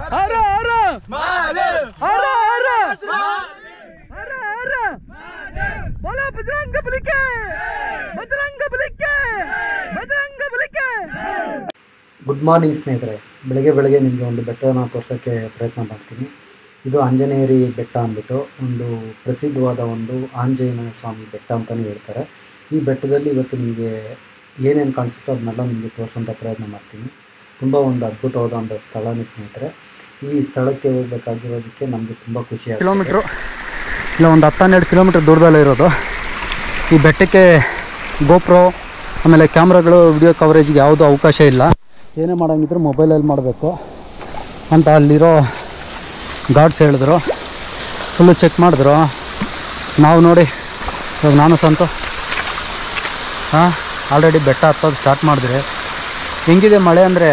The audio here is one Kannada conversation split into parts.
ಹರ ಹರ ಹರ ಹರ ಹರ ಹರ ಬೋಲೋ ಬಜರಂಗ ಬಲಿಕೆ ಬಜರಂಗ ಬಲಿಕೆ ಬಜರಂಗ ಬಲಿಕೆ ಗುಡ್ ಮಾರ್ನಿಂಗ್ ಸ್ನೇಹಿತರೆ ಬೆಳಗ್ಗೆ ಬೆಳಗ್ಗೆ ನಿಮಗೆ ಒಂದು ಬೆಟ್ಟನ ತೋರ್ಸೋಕ್ಕೆ ಪ್ರಯತ್ನ ಮಾಡ್ತೀನಿ ಇದು ಆಂಜನೇಯರಿ ಬೆಟ್ಟ ಅಂದ್ಬಿಟ್ಟು ಒಂದು ಪ್ರಸಿದ್ಧವಾದ ಒಂದು ಆಂಜನೇಯ ಸ್ವಾಮಿ ಬೆಟ್ಟ ಅಂತಲೇ ಹೇಳ್ತಾರೆ ಈ ಬೆಟ್ಟದಲ್ಲಿ ಇವತ್ತು ನಿಮಗೆ ಏನೇನು ಕಾಣಿಸುತ್ತೋ ಅದನ್ನೆಲ್ಲ ನಿಮಗೆ ತೋರಿಸೋಂಥ ಪ್ರಯತ್ನ ಮಾಡ್ತೀನಿ ತುಂಬ ಒಂದು ಅದ್ಭುತವಾದ ಒಂದು ಸ್ಥಳನೇ ಸ್ನೇಹಿತರೆ ಈ ಸ್ಥಳಕ್ಕೆ ಹೋಗಬೇಕಾಗಿರೋದಕ್ಕೆ ನಮಗೆ ತುಂಬ ಖುಷಿ ಆಗುತ್ತೆ ಕಿಲೋಮೀಟ್ರು ಇಲ್ಲ ಒಂದು ಹತ್ತು ಹನ್ನೆರಡು ಕಿಲೋಮೀಟ್ರ್ ದೂರದಲ್ಲೇ ಇರೋದು ಈ ಬೆಟ್ಟಕ್ಕೆ ಗೋಪ್ರೋ ಆಮೇಲೆ ಕ್ಯಾಮ್ರಾಗಳು ವಿಡಿಯೋ ಕವರೇಜ್ಗೆ ಯಾವುದೂ ಅವಕಾಶ ಇಲ್ಲ ಏನೇ ಮಾಡೋಂಗಿದ್ರು ಮೊಬೈಲಲ್ಲಿ ಮಾಡಬೇಕು ಅಂತ ಅಲ್ಲಿರೋ ಗಾರ್ಡ್ಸ್ ಹೇಳಿದ್ರು ಫುಲ್ಲು ಚೆಕ್ ಮಾಡಿದ್ರು ನಾವು ನೋಡಿ ಇವಾಗ ನಾನು ಸಂತು ಹಾಂ ಆಲ್ರೆಡಿ ಬೆಟ್ಟ ಹತ್ತೋದು ಸ್ಟಾರ್ಟ್ ಮಾಡಿದ್ರೆ ಹೆಂಗಿದೆ ಮಳೆ ಅಂದರೆ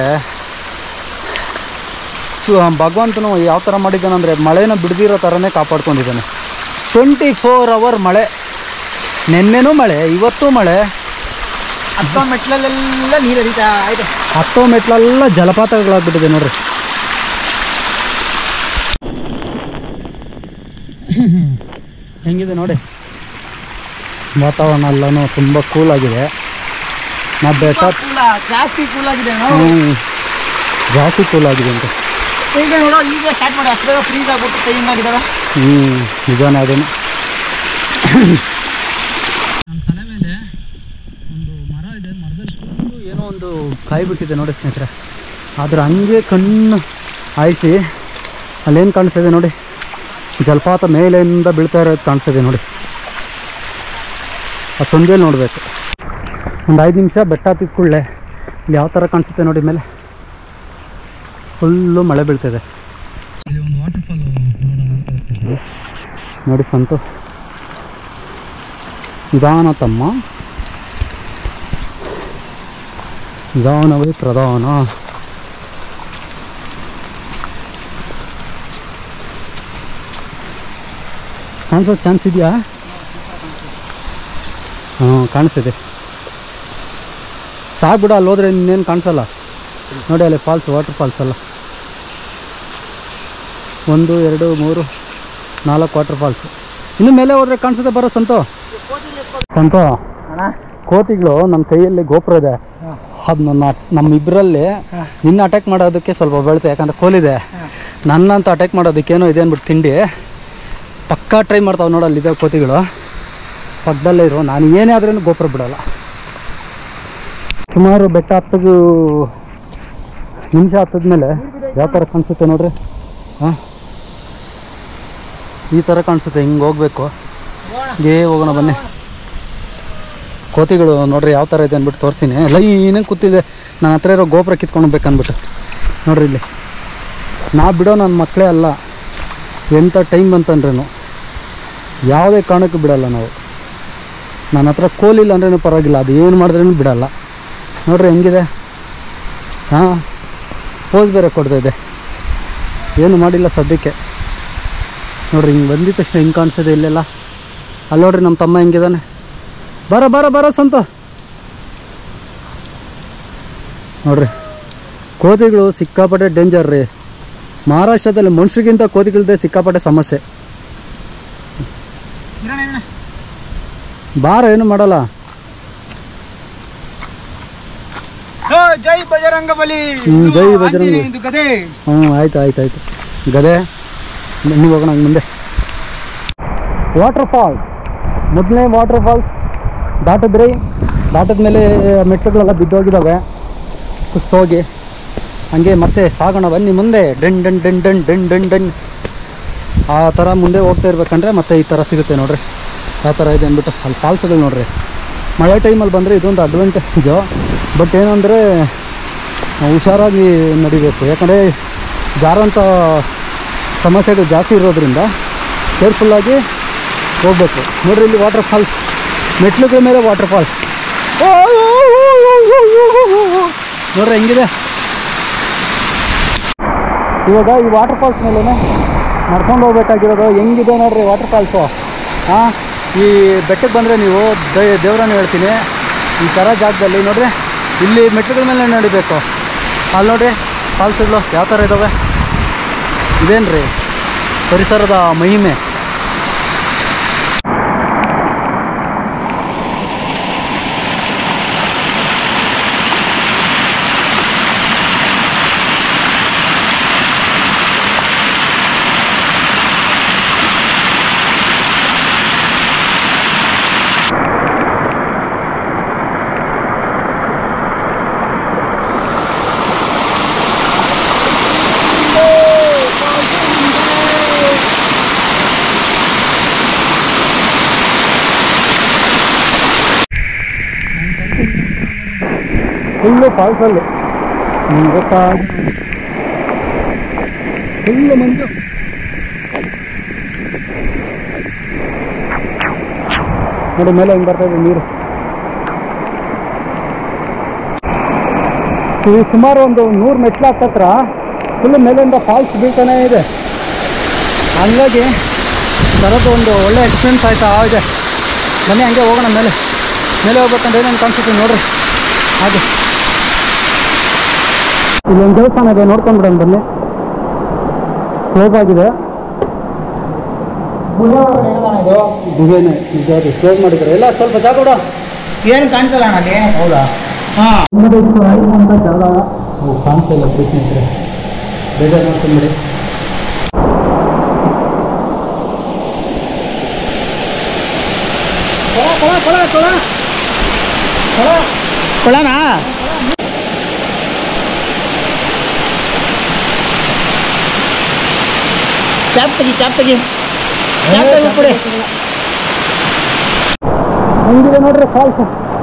ಭಗವಂತನು ಯಾವ ಥರ ಮಾಡಿದ್ದಾನಂದರೆ ಮಳೆನ ಬಿಡದಿರೋ ಥರನೇ ಕಾಪಾಡ್ಕೊಂಡಿದ್ದಾನೆ ಟ್ವೆಂಟಿ ಫೋರ್ ಅವರ್ ಮಳೆ ನಿನ್ನೆನೂ ಮಳೆ ಇವತ್ತು ಮಳೆ ಹತ್ತ ಮೆಟ್ಲಲ್ಲೆಲ್ಲ ನೀರು ಹರಿತಾ ಇದೆ ಹತ್ತೋ ಮೆಟ್ಲೆಲ್ಲ ಜಲಪಾತಗಳಾಗ್ಬಿಟ್ಟಿದೆ ನೋಡ್ರಿ ಹೆಂಗಿದೆ ನೋಡಿ ವಾತಾವರಣ ಎಲ್ಲನೂ ತುಂಬ ಕೂಲ್ ಆಗಿದೆ ನಾವು ಬೆಟ್ಟ ಕೂಲ ಜಾಸ್ತಿ ಕೂಲ್ ಆಗಿದೆ ಹ್ಮ್, ಜಾಸ್ತಿ ಕೂಲ್ ಆಗಿದೆ ಅಂತ ಈಗ ನೋಡೋ ಈಗ ಸ್ಟಾರ್ಟ್ ಮಾಡಿ ಅಷ್ಟೇ ಫ್ರೀಸ್ ಆಗ್ಬಿಟ್ಟು ಟೈಮ್ ಆಗಿದಾವೆ ಹ್ಞೂ ನಿಜಾನೇ ಅದೇನು ನಮ್ಮ ತಲೆ ಮೇಲೆ ಒಂದು ಮರ ಇದೆ ಮರದಲ್ಲಿ ಫುಲ್ಲು ಏನೋ ಒಂದು ಕಾಯಿ ಬಿಟ್ಟಿದೆ ನೋಡಿ ಸ್ನೇಹಿತರೆ ಆದ್ರೆ ಹಂಗೆ ಕಣ್ಣು ಆಯಿಸಿ ಅಲ್ಲೇನು ಕಾಣಿಸ್ತಿದೆ ನೋಡಿ ಜಲಪಾತ ಮೇಲೆಯಿಂದ ಬೀಳ್ತಾ ಇರೋದು ಕಾಣಿಸ್ತಿದೆ ನೋಡಿ ಆ ಸಂಜೆಯಲ್ಲಿ ನೋಡಬೇಕು ಒಂದು ಐದು ನಿಮಿಷ ಬೆಟ್ಟ ಹತ್ತಿದ ಕೂಡಲೇ ಇಲ್ಲಿ ಯಾವ ಥರ ಕಾಣಿಸುತ್ತೆ ನೋಡಿ ಮೇಲೆ ಫುಲ್ಲು ಮಳೆ ಬೀಳ್ತಿದೆ ಇಲ್ಲಿ ಒಂದು ವಾಟರ್ ಫಾಲ್ ನೋಡೋಣ ಅಂತ ಹೋಗ್ತಿದ್ವಿ. ನೋಡಿ ಸಂತು ನಿಧಾನ ತಮ್ಮ ನಿಧಾನವೇ ಪ್ರಧಾನ ಕಾಣಿಸೋ ಚಾನ್ಸ್ ಇದೆಯಾ ಹಾಂ ಕಾಣಿಸ್ತಿದೆ ಸಾಕು ಬಿಡು ಅಲ್ಲಿ ಹೋದ್ರೆ ಇನ್ನೇನು ಕಾಣಿಸಲ್ಲ ನೋಡಿ ಅಲ್ಲಿ ಫಾಲ್ಸ್ ವಾಟರ್ ಫಾಲ್ಸ್ ಅಲ್ಲ ಒಂದು ಎರಡು ಮೂರು ನಾಲ್ಕು ವಾಟರ್ ಫಾಲ್ಸ್ ಇನ್ನು ಮೇಲೆ ಹೋದ್ರೆ ಕಾಣಿಸುತ್ತೆ ಬರೋ ಸಂತು ಸಂತು ಕೋತಿಗಳು ನನ್ನ ಕೈಯಲ್ಲಿ ಗೋಪುರ ಇದೆ ಅದು ನನ್ನ ನಮ್ಮಿಬ್ಬರಲ್ಲಿ ನಿನ್ನ ಅಟ್ಯಾಕ್ ಮಾಡೋದಕ್ಕೆ ಸ್ವಲ್ಪ ಬೆಳ್ತೆ ಯಾಕಂದ್ರೆ ಕೋಲಿದೆ ನನ್ನಂತ ಅಟ್ಯಾಕ್ ಮಾಡೋದಕ್ಕೇನೋ ಇದೆ ಅಂದ್ಬಿಟ್ಟು ತಿಂಡಿ ಪಕ್ಕಾ ಟ್ರೈ ಮಾಡ್ತಾವೆ ನೋಡಲ್ಲಿ ಇದೆ ಕೋತಿಗಳು ಪಕ್ಕದಲ್ಲೇ ಇರೋ ನಾನು ಏನೇ ಆದ್ರೂ ಗೋಪುರ ಬಿಡಲ್ಲ ಸುಮಾರು ಬೆಟ್ಟ ಹತ್ತದು ನಿಮಿಷ ಹತ್ತದ್ಮೇಲೆ ಯಾವ ಥರ ಕಾಣಿಸುತ್ತೆ ನೋಡ್ರಿ ಹಾಂ ಈ ಥರ ಕಾಣಿಸುತ್ತೆ ಹಿಂಗೆ ಹೋಗ್ಬೇಕು ಹೇ ಹೋಗೋಣ ಬನ್ನಿ ಕೋತಿಗಳು ನೋಡ್ರಿ ಯಾವ ಥರ ಇದೆ ಅಂದ್ಬಿಟ್ಟು ತೋರಿಸ್ತೀನಿ ಲೈನೇ ಕೂತಿದೆ ನನ್ನ ಹತ್ರ ಇರೋ ಗೋಪುರ ಕಿತ್ಕೊಂಡು ಹೋಗ್ಬೇಕು ಅಂದ್ಬಿಟ್ಟು ನೋಡ್ರಿ ಇಲ್ಲಿ ನಾ ಬಿಡೋ ನನ್ನ ಮಕ್ಕಳೇ ಅಲ್ಲ ಎಂಥ ಟೈಮ್ ಬಂತಂದ್ರೇನು ಯಾವುದೇ ಕಾರಣಕ್ಕೂ ಬಿಡಲ್ಲ ನಾವು ನನ್ನ ಹತ್ರ ಕೋಲಿಲ್ಲ ಅಂದ್ರೇನು ಪರವಾಗಿಲ್ಲ ಅದು ಏನು ಮಾಡಿದ್ರೂ ಬಿಡಲ್ಲ ನೋಡ್ರಿ ಹೆಂಗಿದೆ ಹಾಂ ಪೋಸ್ ಬೇರೆ ಕೊಡ್ತಾ ಇದೆ ಏನು ಮಾಡಿಲ್ಲ ಸದ್ಯಕ್ಕೆ ನೋಡ್ರಿ ಹಿಂಗೆ ಬಂದಿದ ತಕ್ಷಣ ಹಿಂಗೆ ಕಾಣಿಸ್ತದೆ ಇಲ್ಲೆಲ್ಲ ಅಲ್ಲಿ ನೋಡ್ರಿ ನಮ್ಮ ತಮ್ಮ ಹೆಂಗಿದಾನೆ ಬರ ಬರ ಬರ ಸಂತ ನೋಡ್ರಿ ಕೋತಿಗಳು ಸಿಕ್ಕಾಪಟ್ಟೆ ಡೇಂಜರ್ ರೀ ಮಹಾರಾಷ್ಟ್ರದಲ್ಲಿ ಮನುಷ್ಯರಿಗಿಂತ ಕೋತಿಗಳದ್ದೇ ಸಿಕ್ಕಾಪಟ್ಟೆ ಸಮಸ್ಯೆ ಬಾರ ಏನು ಮಾಡಲ್ಲ ಜೈ ಬಜರಂಗ ಬಲಿ ಹ್ಮ್, ಜೈ ಬಜರಂಗ ಬಲಿ. ಇದು ಗದೆ ಹ್ಞೂ ಆಯ್ತು ಆಯ್ತು ಆಯ್ತು ಗದೆ ನೀವು ಹೋಗೋಣ ಹಂಗೆ ಮುಂದೆ ವಾಟರ್ ಫಾಲ್ಸ್ ಮೊದಲನೇ ವಾಟರ್ ಫಾಲ್ಸ್ ದಾಟಿದ್ರಿ ದಾಟಿದ ಮೇಲೆ ಮೆಟ್ಟುಗಳೆಲ್ಲ ಬಿದ್ದೋಗಿದ್ದಾವೆ ಕುಸ್ತೋಗಿ ಹಂಗೆ ಮತ್ತೆ ಸಾಗೋಣ ಬನ್ನಿ ಮುಂದೆ ಡೆನ್ ಡೆನ್ ಡೆನ್ ಡೆನ್ ಡೆನ್ ಡೆನ್ ಡೆನ್ ಆ ಥರ ಮುಂದೆ ಹೋಗ್ತಾ ಇರ್ಬೇಕಂದ್ರೆ ಮತ್ತೆ ಈ ಥರ ಸಿಗುತ್ತೆ ನೋಡ್ರಿ ಯಾವ ಥರ ಇದೆ ಅಂದ್ಬಿಟ್ಟು ಅಲ್ಲಿ ಫಾಲ್ಸ್ಗಳು ನೋಡ್ರಿ ಮಳೆ ಟೈಮಲ್ಲಿ ಬಂದರೆ ಇದೊಂದು ಅಡ್ವಾಂಟೇಜು ಬಟ್ ಏನಂದರೆ ಹುಷಾರಾಗಿ ನಡಿಬೇಕು ಯಾಕಂದರೆ ಜಾರೋಂಥ ಸಮಸ್ಯೆಗಳು ಜಾಸ್ತಿ ಇರೋದ್ರಿಂದ ಕೇರ್ಫುಲ್ಲಾಗಿ ಹೋಗ್ಬೇಕು ನೋಡ್ರಿ ಇಲ್ಲಿ ವಾಟರ್ ಫಾಲ್ಸ್ ಮೆಟ್ಲುಗಳ ಮೇಲೆ ವಾಟರ್ ಫಾಲ್ಸ್ ನೋಡ್ರಿ ಹೆಂಗಿದೆ ಇವಾಗ ಈ ವಾಟರ್ ಫಾಲ್ಸ್ ಮೇಲೇ ನಡ್ಕೊಂಡು ಹೋಗ್ಬೇಕಾಗಿರೋದು ಹೆಂಗಿದೆ ನೋಡ್ರಿ ವಾಟರ್ ಫಾಲ್ಸು ಹಾಂ ಈ ಬೆಟ್ಟಕ್ಕೆ ಬಂದರೆ ನೀವು ದೇ- ದೇವ್ರನ್ನ ಹೇಳ್ತೀನಿ ಈ ಥರ ಜಾಗದಲ್ಲಿ ನೋಡ್ರಿ ಇಲ್ಲಿ ಮೆಟ್ಲುಗಳ ಮೇಲೆ ನಡಿಬೇಕು ಅಲ್ಲಿ ನೋಡ್ರಿ ಫಾಲ್ಸ್ಗಳು ಯಾವ ಥರ ಇದ್ದಾವೆ ಇದೇನ್ರಿ ಪರಿಸರದ ಮಹಿಮೆ ಫುಲ್ಲು ಫಾಲ್ಸಲ್ಲಿ ನಿಮ್ಗೆ ಗೊತ್ತಾ ಫುಲ್ಲು ಮಂಜು ನೋಡಿ ಮೇಲೆ ಹೆಂಗೆ ಬರ್ತಾ ಇದೆ ನೀರು ಇದು ಸುಮಾರು ಒಂದು ನೂರು ಮೆಟ್ಲು ಹತ್ತತ್ರ ಫುಲ್ ಮೇಲಿಂದ ಫಾಲ್ಸ್ ಬೀಳ್ತಾನೇ ಇದೆ ಹಂಗಾಗಿ ಬರೋದು ಒಂದು ಒಳ್ಳೆ ಎಕ್ಸ್ಪೀರಿಯನ್ಸ್ ಆಯ್ತಾ ಇದೆ ಬನ್ನಿ ಹಂಗೆ ಹೋಗೋಣ ಮೇಲೆ ಮೇಲೆ ಹೋಗ್ಬೇಕಂದ್ರೆ ಏನೇನು ಕಾಣಿಸುತ್ತೆ ನೋಡ್ರಿ ಹಾಗೆ ಇಲ್ಲೊಂದು ದೇವಸ್ಥಾನ ಇದೆ ನೋಡ್ಕೊಂಡ್ಬಿಡೋಣ ಬನ್ನಿ ಕ್ಲೋಸ್ ಆಗಿದೆ ಇದೇನೆ ನಿಜವಾದ ಕ್ಲೋಸ್ ಮಾಡಿದ್ದಾರೆ ಎಲ್ಲ ಸ್ವಲ್ಪ ಜಾಗ ಕೊಡ ಏನು ಕಾಣಿಸಲ್ಲ ಅಣ್ಣ ಅಲ್ಲಿ ಹೌದಾ ಹಾ ಅಂತ ಜಾಗ ಓ ಕಾಣಿಸ್ತಾ ಇಲ್ಲ ಪ್ಲೀಸ್ ಸ್ನೇಹಿತರೆ ಬೇಜಾರು ಮಾಡ್ಕೊಂಬಿಡಿ ಕೊಳ ಕೊಳ ಕೊಳ ಕೊಳ ಕೊಳ ಕೊಳನಾ ಚಾಪ್ ತೆಗಿ ಚಾಪ್ ತೆಗಿ ಚಾಪ್ ತೆಗಿ ಕೊಡಿ ಹಂಗಿದೆ ನೋಡ್ರಿ ಫಾಲ್ಸ್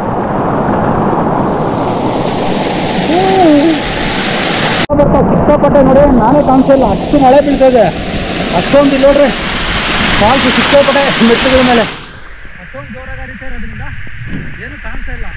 ಬರ್ತಾ ಸಿಕ್ಕಾಪಟ್ಟೆ ನೋಡಿ ನಾನೇ ಕಾಣಿಸ್ತಾ ಇಲ್ಲ ಅಷ್ಟು ಮಳೆ ಬೀಳ್ತಾ ಇದೆ ಅಷ್ಟೊಂದು ಇಲ್ಲಿ ನೋಡ್ರಿ ಫಾಲ್ಸ್ ಸಿಕ್ಕಾಪಟ್ಟೆ ಮೆಟ್ಟುಗಳ ಮೇಲೆ ಅಷ್ಟೊಂದು ಜೋರಾಗಿ ಹರಿತಾ ಇರೋದ್ರಿಂದ ಏನು ಕಾಣಿಸ್ತಾ ಇಲ್ಲ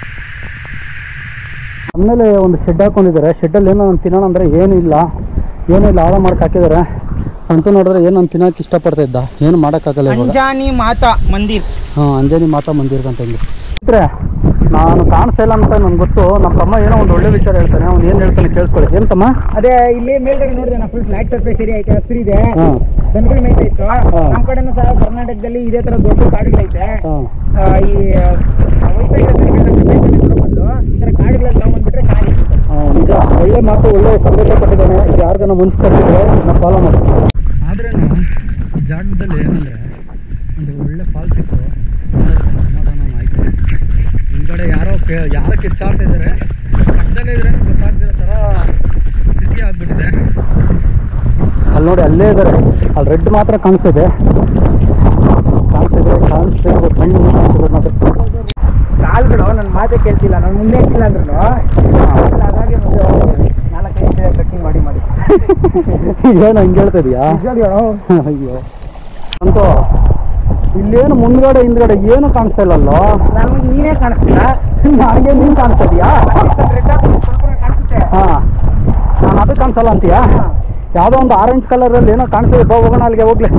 ಆಮೇಲೆ ಒಂದು ಶೆಡ್ ಹಾಕೊಂಡಿದ್ದಾರೆ ಶೆಡ್ಡಲ್ಲಿ ಏನೋ ಒಂದು ತಿನ್ನೋಣ ಅಂದರೆ ಏನೂ ಇಲ್ಲ ಏನೂ ಇಲ್ಲ ಆಳ ಮಾಡಕ್ಕೆ ಹಾಕಿದ್ದಾರೆ ಸಂತು ನೋಡಿದ್ರೆ ಏನು ನಾನು ತಿನ್ನೋಕೆ ಇಷ್ಟಪಡ್ತಾ ಇದ್ದ ಏನು ಮಾಡೋಕ್ಕಾಗಲ್ಲ ಇವಾಗ ಅಂಜಾನಿ ಮಾತಾ ಮಂದಿರ್ ಹಾಂ ಅಂಜನಿ ಮಾತಾ ಮಂದಿರ್ಗಂತ ಹಿಂಗೆ ಇದ್ರೆ ನಾನು ಕಾಣಿಸ್ತಾ ಇಲ್ಲ ಅಂತ ನನ್ಗೆ ಗೊತ್ತು ನಮ್ಮ ತಮ್ಮ ಏನೋ ಒಂದು ಒಳ್ಳೆ ವಿಚಾರ ಹೇಳ್ತಾನೆ ಅವ್ನು ಏನು ಹೇಳ್ತಾನೆ ಕೇಳಿಸ್ಕೊಳ್ಳಿ ಏನು ತಮ್ಮ ಅದೇ ಇಲ್ಲಿ ಮೇಲ್ಗಡೆ ನೋಡಿದೆ ನಾ ಫುಲ್ ಫ್ಲಾಟ್ ಸರ್ಫೇಸ್ ಏರಿಯಾ ಐತೆ ಹಸಿರು ಇದೆ ಹಾಂ ದನಗಳು ಮೇಯ್ತಾ ಇತ್ತು ಹಾ. ನಮ್ಮ ಕಡೆನೂ ಸಹ ಕರ್ನಾಟಕದಲ್ಲಿ ಇದೇ ತರ ದೊಡ್ಡ ಕಾಡುಗಳೈತೆ ಹಾಂ ಆ, ಈ ವಯಸ್ಸಾಗಿರೋ ದನಗಳನ್ನ ಮೇಯ್ಸೋದಕ್ಕೆ ಕೊಡೋ ಬದಲು ಈ ತರ ಕಾಡುಗಳಲ್ಲಿ ತಗೊಂಡ್ಬಿಟ್ರೆ ಚೆನ್ನಾಗಿರುತ್ತೆ ನಿಜ ಒಳ್ಳೆ ಮಾತು ಒಳ್ಳೆ ಸಂದೇಶ ಕೊಟ್ಟಿದ್ದಾನೆ ಇದು ಯಾರಿಗಾನ ಮನ್ಸು ಕಟ್ಟಿದ್ರೆ ನಾವು ಫಾಲೋ ಮಾಡಿ ಆದ್ರೂ ಈ ಜಾಗದಲ್ಲಿ ಏನಂದರೆ ಒಂದು ಒಳ್ಳೆ ಫಾಲ್ಸ್ ಇತ್ತು ಸಮಾಧಾನ ಆಯಿತು ಹಿಂದ್ಗಡೆ ಯಾರೋ ಕೇ ಯಾರೋ ಕಿತ್ತಾಡ್ತಾ ಇದ್ದಾರೆ ಪಕ್ಕದಲ್ಲೇ ಇದ್ರೆ ಗೊತ್ತಾಗ್ತಿರೋ ಥರ ಸ್ಥಿತಿ ಆಗ್ಬಿಟ್ಟಿದೆ ಅಲ್ಲಿ ನೋಡಿ ಅಲ್ಲೇ ಇದ್ದಾರೆ ಅಲ್ಲಿ ರೆಡ್ ಮಾತ್ರ ಕಾಣಿಸ್ತಿದೆ ಕಾಣಿಸ್ತಿದೆ ಕಾಣಿಸ್ತಿದೆ ಕಣ್ಣು ಕಾಣಿಸ್ತಿದೆ ನೋಡಿ ಕಾಲ್ಗಳು ನನ್ನ ಮಾತೇ ಕೇಳ್ತಿಲ್ಲ ನಾನು ಮುಂದೆ ಇಲ್ಲ ಅಂದ್ರೂ ಹಾಗಾಗಿ ಮುಂದೆ ಹೋಗ್ತೀನಿ. ನಾಲ್ಕೈದು ಕಟ್ಟಿಂಗ್ ಮಾಡಿ ಮಾಡಿ ಏನು ಹಂಗೆ ಹೇಳ್ತಿದ್ಯಾ ಅಯ್ಯೋ ಅಂತೂ ಇಲ್ಲೇನು ಮುಂದ್ಗಡೆ ಹಿಂದ್ಗಡೆ ಏನು ಕಾಣಿಸ್ತಾ ಇಲ್ಲಲ್ಲೋ ನಮ್ಗೆ ನೀನೇ ಕಾಣಿಸ್ತಿಲ್ಲ ನನಗೆ ನೀನು ಕಾಣಿಸ್ತಾ ಇದೆಯಾ ರೆಡ್ ಸ್ವಲ್ಪ ಕಾಣಿಸುತ್ತೆ ಹಾಂ ನಾನು ಅದು ಕಾಣಿಸಲ್ಲ ಅಂತೀಯಾ ಯಾವುದೋ ಒಂದು ಆರೆಂಜ್ ಕಲರಲ್ಲಿ ಏನೋ ಕಾಣಿಸ್ತಿದೆ ಬಾ ಹೋಗೋಣ ಅಲ್ಲಿಗೆ ಹೋಗ್ಲಿ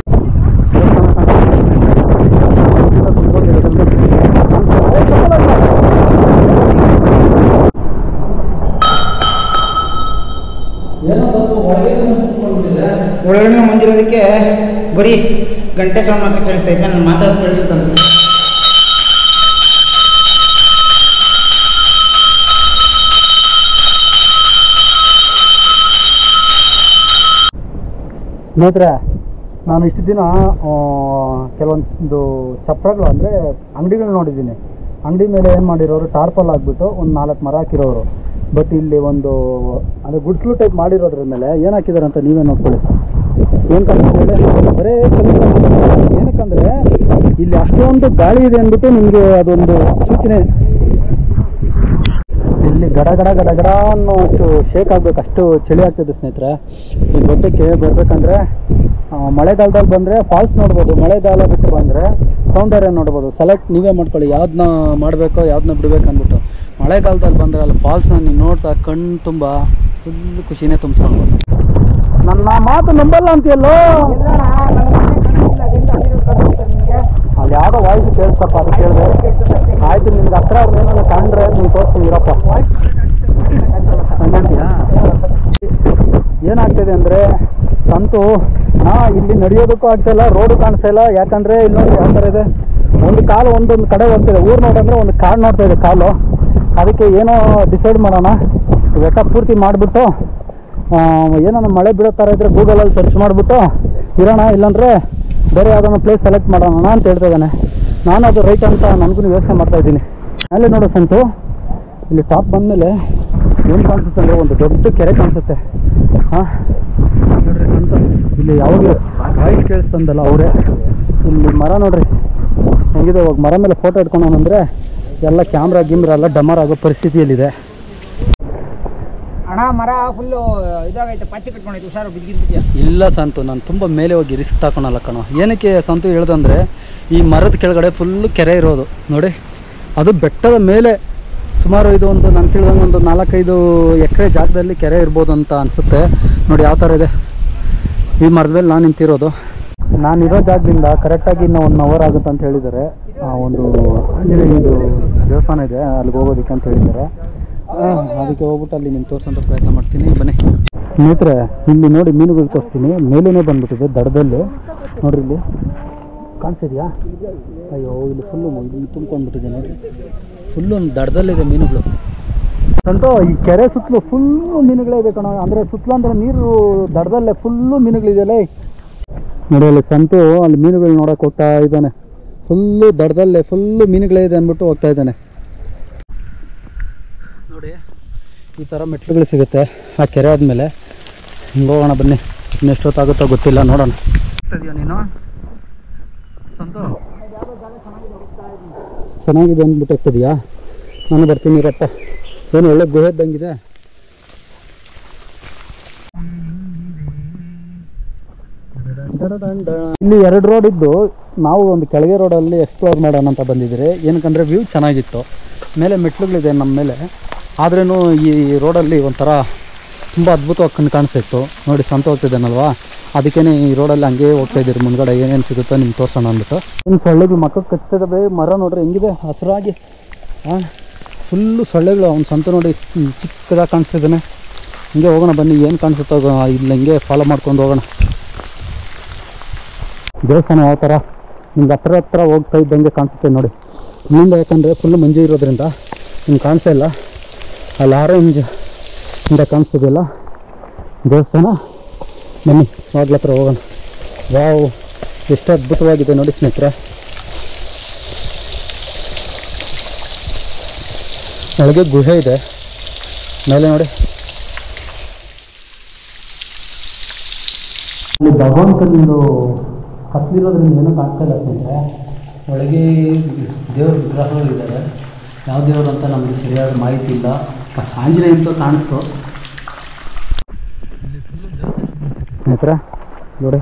ಒಳಗಡೆ ಮಂದಿರೋದಕ್ಕೆ ಬರೀ ಗಂಟೆ ಸೌಂಡ್ ಮಾತ್ರ ಕೇಳಿಸ್ತಾ ಇದ್ದೆ ನನ್ನ ಮಾತಾಡೋದು ಕೇಳಿಸುತ್ತೆ ಅನ್ಸುತ್ತೆ ಸ್ನೇಹಿತರೆ ನಾನು ಇಷ್ಟು ದಿನ ಆ, ಕೆಲವೊಂದು ಚಪ್ರಗಳು ಅಂದರೆ ಅಂಗಡಿಗಳು ನೋಡಿದ್ದೀನಿ ಅಂಗಡಿ ಮೇಲೆ ಏನು ಮಾಡಿರೋರು ಟಾರ್ಪಲ್ ಹಾಕ್ಬಿಟ್ಟು ಒಂದು ನಾಲ್ಕು ಮರ ಹಾಕಿರೋರು ಬಟ್ ಇಲ್ಲಿ ಒಂದು ಅಂದರೆ ಗುಡ್ಸ್ಲು ಟೈಪ್ ಮಾಡಿರೋದ್ರ ಮೇಲೆ ಏನು ಹಾಕಿದ್ದಾರೆ ಅಂತ ನೀವೇ ನೋಡ್ಕೊಳ್ಳಿ ಏನು ಕಾಣಿಸ್ತಿದೆ ಹೇಳಿ? ಬರೇ ಕಮ್ಮಿ ಕಾಣಿಸ್ತಿದೆ. ಏನಕ್ಕಂದ್ರೆ ಇಲ್ಲಿ ಅಷ್ಟೊಂದು ಗಾಳಿ ಇದೆ ಅಂದ್ಬಿಟ್ಟು ನಿಮಗೆ ಅದೊಂದು ಸೂಚನೆ ಇಲ್ಲಿ ಗಡ ಗಡ ಗಡ ಗಡ ಅನ್ನೋ ಅಷ್ಟು ಶೇಕ್ ಆಗ್ಬೇಕು ಅಷ್ಟು ಚಳಿ ಆಗ್ತಿದೆ ಸ್ನೇಹಿತರೆ ಈ ಬೆಟ್ಟಕ್ಕೆ ಬರ್ಬೇಕಂದ್ರೆ ಆ, ಮಳೆಗಾಲದಲ್ಲಿ ಬಂದರೆ ಫಾಲ್ಸ್ ನೋಡ್ಬೋದು ಮಳೆಗಾಲ ಬಿಟ್ಟು ಬಂದರೆ ಸೌಂದರ್ಯ ನೋಡ್ಬೋದು ಸೆಲೆಕ್ಟ್ ನೀವೇ ಮಾಡ್ಕೊಳ್ಳಿ ಯಾವ್ದನ್ನ ಮಾಡಬೇಕೋ ಯಾವ್ದನ್ನ ಬಿಡ್ಬೇಕು ಅಂದ್ಬಿಟ್ಟು ಮಳೆಗಾಲದಲ್ಲಿ ಬಂದರೆ ಅಲ್ಲಿ ಫಾಲ್ಸ್ನ ನೀವು ನೋಡ್ತಾ ಕಣ್ಣು ತುಂಬ ಫುಲ್ ಖುಷಿನೇ ತುಂಬಿಸ್ಕೊಳ್ಬೋದು ನನ್ನ ಮಾತು ನಂಬಲ್ಲ ಅಂತೀಯಲ್ಲೋ ಅಲ್ಲಿ ಯಾವುದೋ ವಾಯ್ಸ್ ಕೇಳಿಸ್ತಪ್ಪ ಅದು ಕೇಳಿದೆ ಆಯ್ತು ನಿಮ್ಗೆ ಹತ್ರ ಅವ್ರು ಏನಾದ್ರು ಕಂಡ್ರೆ ನೀವು ತೋರಿಸ್ತೀನಿ ಇರಪ್ಪ ಹಂಗಂತೀಯಾ ಏನಾಗ್ತಿದೆ ಅಂದರೆ ಸಂತು ನಾ ಇಲ್ಲಿ ನಡೆಯೋದಕ್ಕೂ ಆಗ್ತಾ ಇಲ್ಲ ರೋಡು ಕಾಣಿಸ್ತಾ ಇಲ್ಲ ಯಾಕಂದ್ರೆ ಇಲ್ಲಿ ನೋಡಿ ಯಾವ ಥರ ಇದೆ ಒಂದು ಕಾಲು ಒಂದೊಂದು ಕಡೆ ಹೋಗ್ತಿದೆ ಊರು ನೋಡಂದ್ರೆ ಒಂದು ಕಾಡು ನೋಡ್ತಾ ಇದೆ ಕಾಲು ಅದಕ್ಕೆ ಏನೋ ಡಿಸೈಡ್ ಮಾಡೋಣ ಬೆಟ್ಟ ಪೂರ್ತಿ ಮಾಡಿಬಿಟ್ಟು ಏನೋ ಮಳೆ ಬೀಳೋ ಥರ ಇದ್ರೆ ಗೂಗಲಲ್ಲಿ ಸರ್ಚ್ ಮಾಡಿಬಿಟ್ಟು ಇರೋಣ ಇಲ್ಲಾಂದ್ರೆ ಬೇರೆ ಯಾವುದೋ ಪ್ಲೇಸ್ ಸೆಲೆಕ್ಟ್ ಮಾಡೋಣ ಅಂತ ಹೇಳ್ತಾ ಇದ್ದಾನೆ ನಾನು ಅದು ರೈಟ್ ಅಂತ ನನಗೂ ಯೋಚನೆ ಮಾಡ್ತಾ ಇದ್ದೀನಿ ಅಲ್ಲೇ ನೋಡು ಸಂತು ಇಲ್ಲಿ ಟಾಪ್ ಬಂದಮೇಲೆ ಏನು ಕಾಣಿಸುತ್ತೆ ಅಂದರೆ ಒಂದು ದೊಡ್ಡ ಕೆರೆ ಕಾಣಿಸುತ್ತೆ ಹಾಂ ನೋಡ್ರಿ ಸಂತು ಇಲ್ಲಿ ಯಾವಾಗಲೂ ವಾಯ್ಸ್ ಕೇಳಿಸ್ತಂದಲ್ಲ ಅವರೇ ಇಲ್ಲಿ ಮರ ನೋಡ್ರಿ ಹೆಂಗಿದೆ ಇವಾಗ ಮರ ಮೇಲೆ ಫೋಟೋ ಇಟ್ಕೊಂಡವನಂದ್ರೆ ಎಲ್ಲ ಕ್ಯಾಮ್ರಾ ಗಿಮ್ರಾ ಎಲ್ಲ ಡಮರ್ ಆಗೋ ಪರಿಸ್ಥಿತಿಯಲ್ಲಿದೆ ಅಣ್ಣ ಮರ ಫುಲ್ಲು ಇದಾಗೈತೆ ಪಚ್ಚೆ ಕಟ್ಕೊಂಡೈತೆ ಹುಷಾರು ಬಿದ್ದಿದ್ಯಾ ಇಲ್ಲ ಸಂತು ನಾನು ತುಂಬ ಮೇಲೆ ಹೋಗಿ ರಿಸ್ಕ್ ತಗೊಳಲ್ಲ ಕಣೋ ಏನಕ್ಕೆ ಸಂತು ಹೇಳ್ದಂದ್ರೆ ಈ ಮರದ ಕೆಳಗಡೆ ಫುಲ್ಲು ಕೆರೆ ಇರೋದು ನೋಡಿ ಅದು ಬೆಟ್ಟದ ಮೇಲೆ ಸುಮಾರು ಇದು ಒಂದು ನಾನು ತಿಳಿದಂಗೆ ಒಂದು ನಾಲ್ಕೈದು ಎಕರೆ ಜಾಗದಲ್ಲಿ ಕೆರೆ ಇರ್ಬೋದು ಅಂತ ಅನಿಸುತ್ತೆ ನೋಡಿ ಯಾವ ಥರ ಇದೆ ಈ ಮರದ ಮೇಲೆ ನಾನು ನಿಂತಿರೋದು ನಾನಿರೋ ಜಾಗದಿಂದ ಕರೆಕ್ಟಾಗಿ ಇನ್ನೂ ಒನ್ ಅವರ್ ಆಗುತ್ತೆ ಅಂತ ಹೇಳಿದ್ದಾರೆ ಆ ಒಂದು ಆಂಜನೇಯಂದು ದೇವಸ್ಥಾನ ಇದೆ ಅಲ್ಲಿಗೆ ಹೋಗೋದಕ್ಕೆ ಅಂತ ಹೇಳಿದ್ದಾರೆ ಆ, ಅದಕ್ಕೆ ಹೋಗ್ಬಿಟ್ಟು ಅಲ್ಲಿ ನಿಮ್ಗೆ ತೋರಿಸೋಂಥ ಪ್ರಯತ್ನ ಮಾಡ್ತೀನಿ ಬನ್ನಿ ಸ್ನೇಹಿತರೆ ಇಲ್ಲಿ ನೋಡಿ ಮೀನುಗಳು ತೋರಿಸ್ತೀನಿ ಮೇಲೇ ಬಂದ್ಬಿಟ್ಟಿದೆ ದಡದಲ್ಲಿ ನೋಡ್ರಿ ಇಲ್ಲಿ ಕಾಣಿಸಿದ್ಯಾ ಅಯ್ಯೋ ಇಲ್ಲಿ ಫುಲ್ಲು ಇಲ್ಲಿ ತುಂಬ್ಕೊಂಡ್ಬಿಟ್ಟಿದೆ ನೋಡ್ರಿ ಫುಲ್ಲು ದಡದಲ್ಲಿದೆ ಮೀನುಗಳು ಸಂತೋ ಈ ಕೆರೆ ಸುತ್ತಲೂ ಫುಲ್ಲು ಮೀನುಗಳೇ ಇದೆ ಕಣ ಅಂದರೆ ಸುತ್ತಲೂ ಅಂದರೆ ನೀರು ದಡದಲ್ಲೇ ಫುಲ್ಲು ಮೀನುಗಳಿದೆಯಲ್ಲ ನೋಡಿ ಅಲ್ಲಿ ಸಂತು ಅಲ್ಲಿ ಮೀನುಗಳು ನೋಡೋಕೆ ಹೋಗ್ತಾ ಇದ್ದಾನೆ ಫುಲ್ಲು ದಡದಲ್ಲೇ ಫುಲ್ಲು ಮೀನುಗಳೇ ಇದೆ ಅಂದ್ಬಿಟ್ಟು ಹೋಗ್ತಾ ಇದ್ದಾನೆ ನೋಡಿ ಈ ಥರ ಮೆಟ್ಲುಗಳು ಸಿಗುತ್ತೆ ಆ ಕೆರೆ ಆದಮೇಲೆ ಹಿಂಗೆ ಹೋಗೋಣ ಬನ್ನಿ ಇನ್ನು ಎಷ್ಟೊತ್ತಾಗುತ್ತೋ ಗೊತ್ತಿಲ್ಲ ನೋಡೋಣ ಇದೆಯಾ ನೀನು ಸಂತು ಚೆನ್ನಾಗಿದೆ ಅಂದ್ಬಿಟ್ಟು ಹೋಗ್ತಿದ್ಯಾ ನಾನು ಬರ್ತೀನಿ ಇರಪ್ಪ ಏನು ಒಳ್ಳೆ ಗುಹೆ ಇದ್ದಂಗಿದೆ ಇಲ್ಲಿ ಎರಡು ರೋಡ್ ಇದ್ದು ನಾವು ಒಂದು ಕೆಳಗೆ ರೋಡಲ್ಲಿ ಎಕ್ಸ್ಪ್ಲೋರ್ ಮಾಡೋಣ ಅಂತ ಬಂದಿದ್ದೀರಿ ಏನಕ್ಕಂದ್ರೆ ವ್ಯೂ ಚೆನ್ನಾಗಿತ್ತು ಮೇಲೆ ಮೆಟ್ಲುಗಳಿದೆ ನಮ್ಮ ಮೇಲೆ ಆದ್ರೂ ಈ ರೋಡಲ್ಲಿ ಒಂಥರ ತುಂಬ ಅದ್ಭುತವಾಗಿ ಕಣ್ಣು ಕಾಣಿಸ್ತಿತ್ತು ನೋಡಿ ಸಂತ ಹೋಗ್ತಿದ್ದೇನಲ್ವಾ ಅದಕ್ಕೇ ಈ ರೋಡಲ್ಲಿ ಹಂಗೆ ಹೋಗ್ತಾ ಇದ್ದೀರಿ ಮುಂದ್ಗಡೆ ಏನೇನು ಸಿಗುತ್ತೋ ನಿಮ್ಗೆ ತೋರ್ಸೋಣ ಅಂದ್ಬಿಟ್ಟು ಇನ್ನು ಸೊಳ್ಳೆಗಳು ಮಕ್ಕಳು ಕಚ್ತಿದ್ದಾವೆ ಮರ ನೋಡ್ರಿ ಹೆಂಗಿದೆ ಹಸಿರಾಗಿ ಹಾಂ ಫುಲ್ಲು ಸೊಳ್ಳೆಗಳು ಅವ್ನು ಸಂತ ನೋಡಿ ಹ್ಮ್, ಚಿಕ್ಕದಾಗಿ ಕಾಣಿಸ್ತಿದ್ದಾನೆ ಹಿಂಗೆ ಹೋಗೋಣ ಬನ್ನಿ ಏನು ಕಾಣಿಸುತ್ತೋ ಅದು ಇಲ್ಲಿ ಹಿಂಗೆ ಫಾಲೋ ಮಾಡ್ಕೊಂಡು ಹೋಗೋಣ ದೇವಸ್ಥಾನ ಯಾವ ಥರ ನಿಮ್ಗೆ ಹತ್ರ ಹತ್ರ ಹೋಗ್ತಾ ಇದ್ದಂಗೆ ಕಾಣಿಸುತ್ತೆ ನೋಡಿ ಇಲ್ಲಿಂದ ಯಾಕಂದರೆ ಫುಲ್ಲು ಮಂಜು ಇರೋದ್ರಿಂದ ನಿಮ್ಗೆ ಕಾಣಿಸ್ತಾ ಇಲ್ಲ ಅಲ್ಲಿ ಆರೆಂಜ್ ಇಂದ ಕಾಣಿಸ್ತಿದೆಯಲ್ಲ ದೇವಸ್ಥಾನ ಬನ್ನಿ ಬಾಗ್ಲ ಹತ್ರ ಹೋಗೋಣ ವಾವ್ ಎಷ್ಟು ಅದ್ಭುತವಾಗಿದೆ ನೋಡಿ ಸ್ನೇಹಿತರೆ ಒಳಗೆ ಗುಹೆ ಇದೆ ಮೇಲೆ ನೋಡಿ ಅಲ್ಲಿ ಭಗವಂತನಿಂದು ಕತ್ಲಿರೋದ್ರಿಂದ ಏನೂ ಕಾಣ್ತಾ ಇಲ್ಲ ಸ್ನೇಹಿತರೆ ಒಳಗೆ ದೇವ್ರ ವಿಗ್ರಹಗಳಿದ್ದಾರೆ ಯಾವ ದೇವರು ಅಂತ ನಮಗೆ ಸರಿಯಾದ ಮಾಹಿತಿ ಇಲ್ಲ ಬಟ್ ಆಂಜನೇಯ ಅಂತ ಕಾಣಿಸ್ತು ಸ್ನೇಹಿತರೆ ನೋಡಿ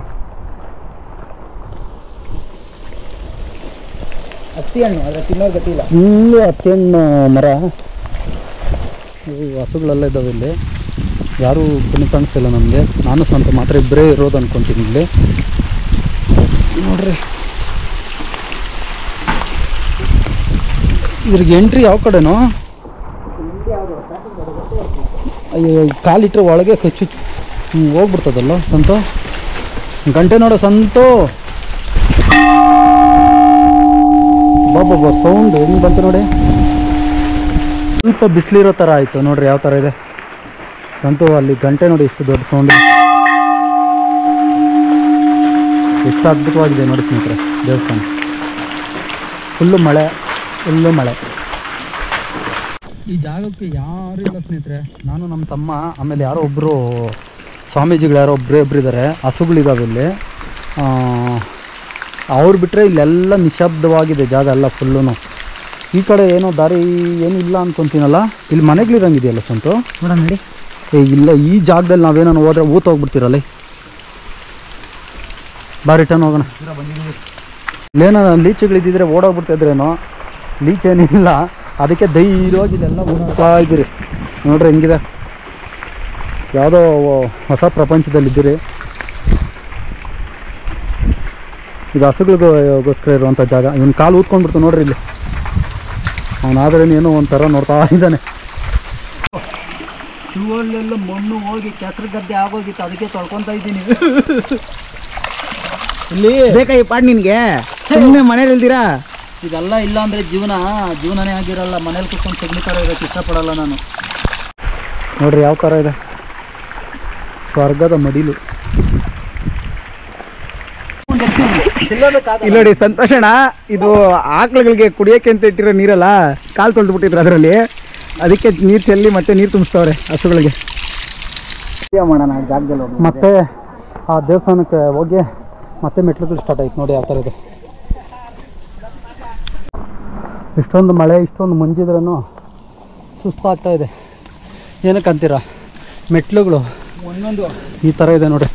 ಹತ್ತಿ ಹಣ್ಣು ಅದ್ರ ತಿನ್ನೋದು ಗೊತ್ತಿಲ್ಲ ಫುಲ್ಲು ಹಣ್ಣು ಮರ ಇವು ಹಸುಗಳೆಲ್ಲ ಇದ್ದಾವೆ ಇಲ್ಲಿ ಯಾರೂ ಕಣ್ಣು ಕಾಣಿಸ್ತಿಲ್ಲ ನಮಗೆ ನಾನು ಸ್ವಂತ ಮಾತ್ರ ಇಬ್ಬರೇ ಇರೋದು ಅನ್ಕೊಂತೀನಿ ಇಲ್ಲಿ ನೋಡ್ರಿ ಇದ್ರಿಗೆ ಎಂಟ್ರಿ ಯಾವ ಕಡೆನೋ ಅಯ್ಯೋ ಕಾಲಿಟ್ರೆ ಒಳಗೆ ಕಚ್ಚು ಹಿಂಗೆ ಹೋಗ್ಬಿಡ್ತದಲ್ಲ ಸಂತು ಗಂಟೆ ನೋಡೋ ಸಂತು ಬಾಬಾ ಸೌಂಡ್ ಹೆಂಗೆ ಬಂತು ನೋಡಿ ಸ್ವಲ್ಪ ಬಿಸಿಲಿರೋ ಥರ ಆಯಿತು ನೋಡ್ರಿ ಯಾವ ಥರ ಇದೆ ಸಂತು ಅಲ್ಲಿ ಗಂಟೆ ನೋಡಿ ಎಷ್ಟು ದೊಡ್ಡ ಸೌಂಡ್ ಎಷ್ಟು ಅದ್ಭುತವಾಗಿದೆ ನೋಡಿ ಸ್ನೇಹಿತರೆ ದೇವಸ್ಥಾನ ಫುಲ್ಲು ಮಳೆ ಫುಲ್ಲು ಮಳೆ ಈ ಜಾಗಕ್ಕೆ ಯಾರು ಇಲ್ಲ ಸ್ನೇಹಿತರೆ ನಾನು ನಮ್ಮ ತಮ್ಮ ಆಮೇಲೆ ಯಾರೋ ಒಬ್ಬರು ಸ್ವಾಮೀಜಿಗಳು ಯಾರೋ ಒಬ್ಬರೇ ಒಬ್ರು ಇದ್ದಾರೆ ಹಸುಗಳಿದಾವೆ ಇಲ್ಲಿ ಅವ್ರು ಬಿಟ್ಟರೆ ಇಲ್ಲೆಲ್ಲ ನಿಶಬ್ದವಾಗಿದೆ ಜಾಗ ಎಲ್ಲ ಫುಲ್ಲು ಈ ಕಡೆ ಏನೋ ದಾರಿ ಏನೂ ಇಲ್ಲ ಅನ್ಕೊಂತೀನಲ್ಲ ಇಲ್ಲಿ ಮನೆಗಳಿರಂಗಿದೆಯಲ್ಲ ಸ್ವಂತ ನೋಡೋಣ ನೋಡಿ ಏ ಇಲ್ಲ ಈ ಜಾಗದಲ್ಲಿ ನಾವೇನೋ ಹೋದ್ರೆ ಊತ ಹೋಗ್ಬಿಡ್ತೀರಲ್ಲ ಬಾ ರಿಟರ್ನ್ ಹೋಗೋಣ ಇಲ್ಲೇನೋ ಲೀಚುಗಳಿದ್ದಿದ್ರೆ ಓಡೋಗ್ಬಿಡ್ತಿದ್ರೇನೋ ಲೀಚ್ ಏನಿಲ್ಲ ಅದಕ್ಕೆ ಧೈರ್ಯವಾಗಿ ಇಲ್ಲೆಲ್ಲ ಹೋಗ್ತಾ ಇದ್ದೀರಿ ನೋಡ್ರಿ ಹೆಂಗಿದೆ ಯಾವುದೋ ಹೊಸ ಪ್ರಪಂಚದಲ್ಲಿದ್ದೀರಿ ಇದು ಹಸುಗಳಿಗೋಸ್ಕರ ಇರುವಂಥ ಜಾಗ ಇವನ್ ಕಾಲು ಊದ್ಕೊಂಡ್ಬಿಡ್ತು ನೋಡ್ರಿ ಇಲ್ಲಿ ಅವನಾದ್ರೆ ಏನೋ ಒಂಥರ ನೋಡ್ತಾ ಇದ್ದಾನೆ ಶೂವಲ್ಲೆಲ್ಲ ಮಣ್ಣು ಹೋಗಿ ಕೆಸರು ಗದ್ದೆ ಆಗೋಗಿತ್ತು ಅದಕ್ಕೆ ತೊಳ್ಕೊಂತ ಇದ್ದೀನಿ ಇಲ್ಲಿ ಬೇಕಾ ಈ ಪಾಡ್ ನಿನ್ಗೆ ಸುಮ್ಮನೆ ಮನೇಲಿ ಇಲ್ದಿರಾ ಇದೆಲ್ಲ ಇಲ್ಲ ಅಂದ್ರೆ ಜೀವನ ಜೀವನನೇ ಆಗಿರಲ್ಲ ಮನೇಲಿ ಕುತ್ಕೊಂಡು ಸಗಣಿ ಥರ ಇರೋಕ್ಕೆ ಇಷ್ಟಪಡಲ್ಲ ನಾನು ನೋಡ್ರಿ ಯಾವ ಥರ ಇದೆ ಸ್ವರ್ಗದ ಮಡಿಲು ಇಲ್ಲಿ ನೋಡಿ ಸಂತೋಷಣ ಇದು ಆಕಳುಗಳಿಗೆ ಕುಡಿಯೋಕೆ ಅಂತ ಇಟ್ಟಿರೋ ನೀರಲ್ಲ ಕಾಲು ತೊಳೆದು ಬಿಟ್ಟಿದ್ರು ಅದರಲ್ಲಿ ಅದಕ್ಕೆ ನೀರು ಚೆಲ್ಲಿ ಮತ್ತೆ ನೀರು ತುಂಬಿಸ್ತವ್ರೆ ಹಸುಗಳಿಗೆ ಮಾಡೋಣ ಜಾಗದಲ್ಲಿ ಹೋಗಿ ಮತ್ತೆ ಆ ದೇವಸ್ಥಾನಕ್ಕೆ ಹೋಗಿ ಮತ್ತೆ ಮೆಟ್ಲುಗಳು ಸ್ಟಾರ್ಟ್ ಆಯ್ತು ನೋಡಿ ಯಾವ ಥರ ಇದೆ ಇಷ್ಟೊಂದು ಮಳೆ ಇಷ್ಟೊಂದು ಮಂಜಿದ್ರೂ ಸುಸ್ತಾಗ್ತಾ ಇದೆ ಏನಕ್ಕೆ ಅಂತೀರಾ ಮೆಟ್ಲುಗಳು ಒಂದೊಂದು ಈ ಥರ ಇದೆ ನೋಡ್ರಿ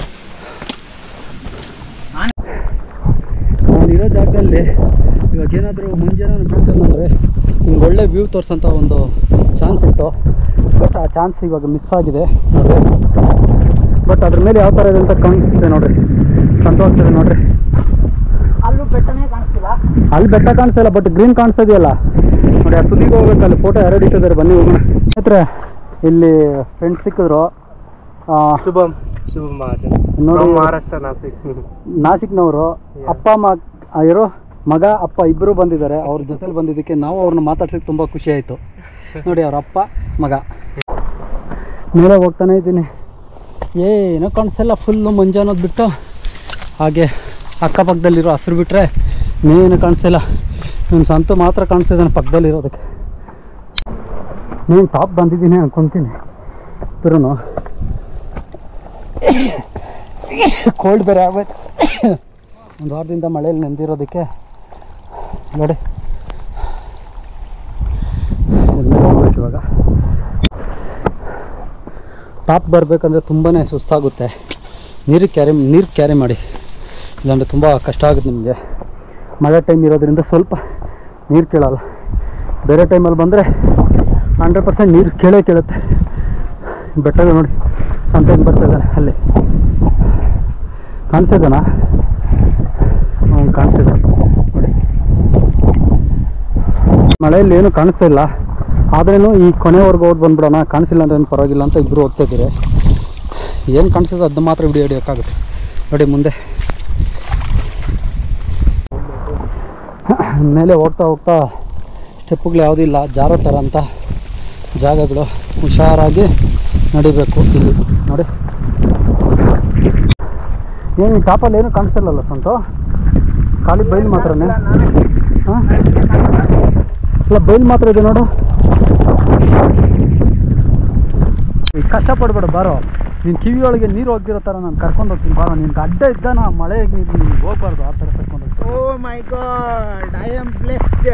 ನಾನಿರೋ ಜಾಗದಲ್ಲಿ ಇವಾಗ ಏನಾದರೂ ಮುಂಜಾನೆ ಬೀಳ್ತಂದ್ರೆ ನಿಮ್ಗೆ ಒಳ್ಳೆ ವ್ಯೂ ತೋರಿಸೋಂಥ ಒಂದು ಚಾನ್ಸ್ ಇತ್ತು ಬಟ್ ಆ ಚಾನ್ಸ್ ಇವಾಗ ಮಿಸ್ ಆಗಿದೆ ನೋಡ್ರಿ ಬಟ್ ಅದ್ರ ಮೇಲೆ ಯಾವ ಥರ ಇದೆ ಅಂತ ಕಾಣಿಸ್ತಿದೆ ನೋಡ್ರಿ ಸಂತೋಷ ನೋಡ್ರಿ ಅಲ್ಲೂ ಬೆಟ್ಟನೇ ಕಾಣಿಸ್ತಿಲ್ಲ ಅಲ್ಲಿ ಬೆಟ್ಟ ಕಾಣಿಸ್ತಿಲ್ಲ ಬಟ್ ಗ್ರೀನ್ ಕಾಣಿಸ್ತಾ ಇದೆಯಲ್ಲ ನೋಡಿ ಆ ತುದಿಗೆ ಹೋಗ್ಬೇಕು ಅಲ್ಲಿ ಫೋಟೋ ಎರಡು ಇಟ್ಟಿದ್ದಾರೆ ಬನ್ನಿ ಹೋಗೋಣ ಸ್ನೇಹಿತರೆ ಇಲ್ಲಿ ಫ್ರೆಂಡ್ಸ್ ಸಿಕ್ಕಿದ್ರು ಆ, ಶುಭಂ ಶುಭಂ ಮಹಾಜನ್ ನೋಡಿ ಮಹಾರಾಷ್ಟ್ರ ನಾಸಿಕ್ ನಾಸಿಕ್ನವರು ಅಪ್ಪ ಅಮ್ಮ ಆ, ಇರೋ ಮಗ ಅಪ್ಪ ಇಬ್ಬರು ಬಂದಿದ್ದಾರೆ ಅವ್ರ ಜೊತೆಲಿ ಬಂದಿದ್ದಕ್ಕೆ ನಾವು ಅವ್ರನ್ನ ಮಾತಾಡ್ಸಕ್ಕೆ ತುಂಬ ಖುಷಿ ಆಯಿತು ನೋಡಿ ಅವ್ರ ಅಪ್ಪ ಮಗ ಮೇಲೆ ಹೋಗ್ತಾನೆ ಇದ್ದೀನಿ ಏನೋ ಕಾಣಿಸಲ್ಲ ಫುಲ್ಲು ಮಂಜು ಅನ್ನೋದು ಬಿಟ್ಟು ಹಾಗೆ ಅಕ್ಕಪಕ್ಕದಲ್ಲಿರೋ ಹಸಿರು ಬಿಟ್ಟರೆ ಏನು ಕಾಣಿಸ್ತಿಲ್ಲ ನಿಮ್ಮ ಸಂತು ಮಾತ್ರ ಕಾಣಿಸ್ತಿದ್ದಾನೆ ಪಕ್ಕದಲ್ಲಿರೋದಕ್ಕೆ ನೀನು ಟಾಪ್ ಬಂದಿದ್ದೀನಿ ಅನ್ಕೊತೀನಿ ಇಬ್ಬರೂ ಕೋಲ್ಡ್ ಬೇರೆ ಆಗೋಯ್ತು ಒಂದು ವಾರದಿಂದ ಮಳೆಯಲ್ಲಿ ನೆಂದಿರೋದಕ್ಕೆ ನೋಡಿ ಇದ್ಮೇಲೆ ಹೋಗ್ಬೇಕು ಇವಾಗ ಟಾಪ್ ಬರಬೇಕಂದ್ರೆ ತುಂಬಾ ಸುಸ್ತಾಗುತ್ತೆ ನೀರು ಕ್ಯಾರಿ ನೀರು ಕ್ಯಾರಿ ಮಾಡಿ ಇಲ್ಲಾಂದರೆ ತುಂಬ ಕಷ್ಟ ಆಗುತ್ತೆ ನಿಮಗೆ ಮಳೆ ಟೈಮ್ ಇರೋದ್ರಿಂದ ಸ್ವಲ್ಪ ನೀರು ಕೇಳಲ್ಲ ಬೇರೆ ಟೈಮಲ್ಲಿ ಬಂದರೆ ಹಂಡ್ರೆಡ್ ಪರ್ಸೆಂಟ್ ನೀರು ಕೇಳೇ ಕೇಳುತ್ತೆ ಬೆಟ್ಟಗಳು ನೋಡಿ ಸಂತೆಗೆ ಬರ್ತಾ ಇದ್ದಾರೆ ಅಲ್ಲಿ ಕಾಣಿಸ್ತಿದ್ದಾನಾ ಹ್ಞೂ ಕಾಣಿಸ್ತಿದೆ ನೋಡಿ ಮಳೆಯಲ್ಲಿ ಏನು ಕಾಣಿಸ್ತಾ ಇಲ್ಲ ಆದ್ರೂ ಈ ಕೊನೆವರೆಗೂ ಓಡ್ ಬಂದ್ಬಿಡೋಣ ಕಾಣಿಸಿಲ್ಲ ಅಂದ್ರೆ ಏನು ಪರವಾಗಿಲ್ಲ ಅಂತ ಇಬ್ಬರು ಹೋಗ್ತಾ ಇದ್ದೀರಿ ಏನು ಕಾಣಿಸ್ತದೆ ಅದನ್ನ ಮಾತ್ರ ವಿಡಿಯೋ ಹಿಡಿಯೋಕ್ಕಾಗುತ್ತೆ ನೋಡಿ ಮುಂದೆ ಮೇಲೆ ಹೋಗ್ತಾ ಹೋಗ್ತಾ ಸ್ಟೆಪ್ಪುಗಳು ಯಾವುದೂ ಇಲ್ಲ ಜಾರೋ ಥರ ಅಂತ ಜಾಗಗಳು ಹುಷಾರಾಗಿ ನಡಿಬೇಕು ಇಲ್ಲಿ ನೋಡಿ ಏನು ಈ ಟಾಪಲ್ಲಿ ಏನು ಕಾಣಿಸ್ತಿಲ್ಲಲ್ಲ ಸ್ವಂತ ಖಾಲಿ ಬೈಲ್ ಮಾತ್ರನೇ ಹಾಂ ಇಲ್ಲ ಬೈಲ್ ಮಾತ್ರ ಇದೆ ನೋಡು ಈ ಕಷ್ಟಪಡ್ಬೇಡ ಬಾರೋ ನಿನ್ನ ಕಿವಿಯೊಳಗೆ ನೀರು ಹೋಗ್ದಿರೋ ಥರ ನಾನು ಕರ್ಕೊಂಡು ಹೋಗ್ತೀನಿ ಬಾರೋ ನಿನ್ಗೆ ಅಡ್ಡ ಇದ್ದಾನ ಮಳೆ ನೀರು ನಿನ್ಗೆ ಹೋಗ್ಬಾರ್ದು ಆ ಥರ ಕರ್ಕೊಂಡು ಹೋಗ್ತೀನಿ oh my God I am blessed